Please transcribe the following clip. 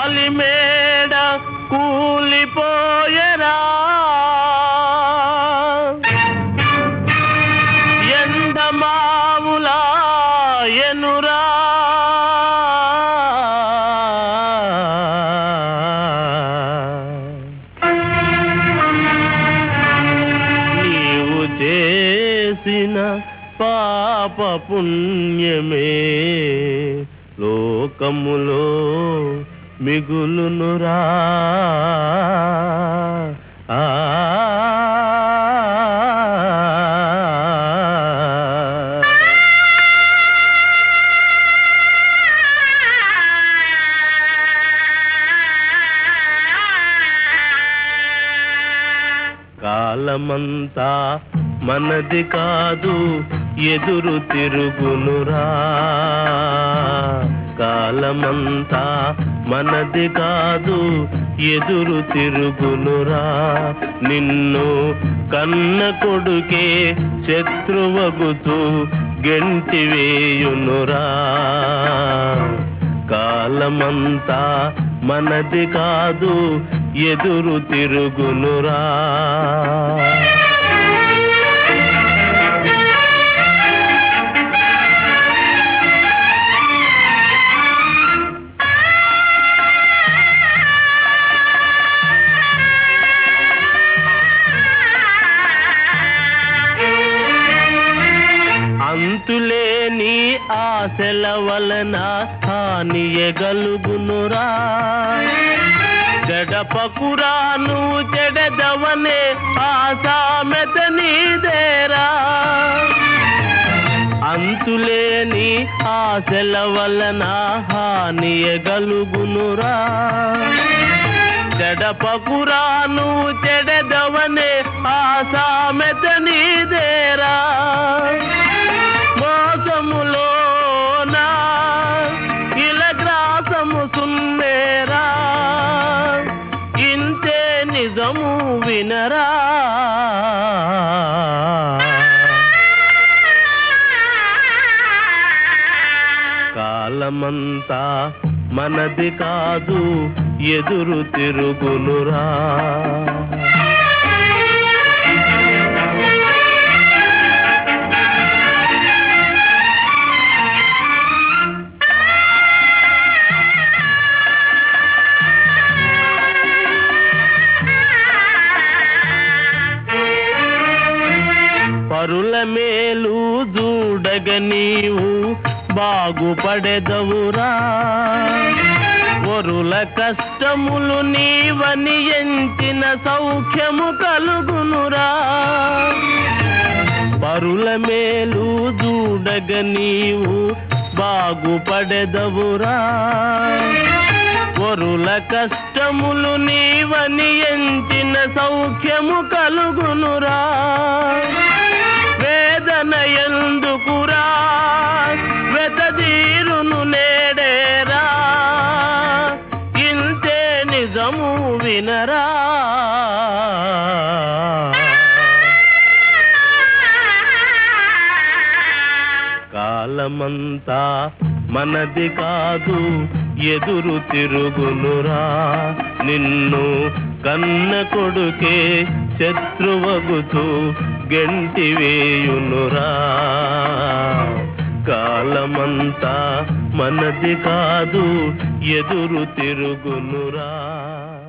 గాలిమేడ కూలిపోయరా ఎండమావులా ఎనురా నీవు చేసిన పాప పుణ్యమే లోకములో మిగులునురా ఆ కాలమంతా మనది కాదు ఎదురు తిరుగునురా కాలమంతా మనది కాదు ఎదురు తిరుగునురా నిన్ను కన్న కొడుకే శత్రువగుతూ గెంటి వేయునురా కాలమంతా మనది కాదు ఎదురు తిరుగునురా అంతులేని ఆశల వలన హానియగలుగునురా జడపకురా నువ్వు చెడదవనే ఆసామెత నీదేరా అంతులేని ఆశల వలన హానియగలుగునురా జడపకురా నువ్వు చెడదవనే ఆసామెత నీదేరా మోసములోనా ఇలగ్రాసము సున్నేరా ఇంతే నిజము వినరా కాలమంతా మనది కాదు ఎదురు తిరుగునురా పరుల మేలు చూడగ నీవు బాగుపడెదవురా వరుల కష్టములు నీవని ఎంచిన సౌఖ్యము కలుగునురా పరుల మేలు చూడగ నీవు బాగుపడెదవురా వరుల కష్టములు నీవని ఎంచిన సౌఖ్యము కలుగునురా వేదన ఎందుకురా వెతదీరును నేడేరా ఇంతే నిజము వినరా కాలమంతా మనది కాదు ఎదురు తిరుగునురా నిన్ను కన్న కొడుకే శత్రువగుతూ గెంటి వేయునురా కాలమంతా మనది కాదు ఎదురు తిరుగునురా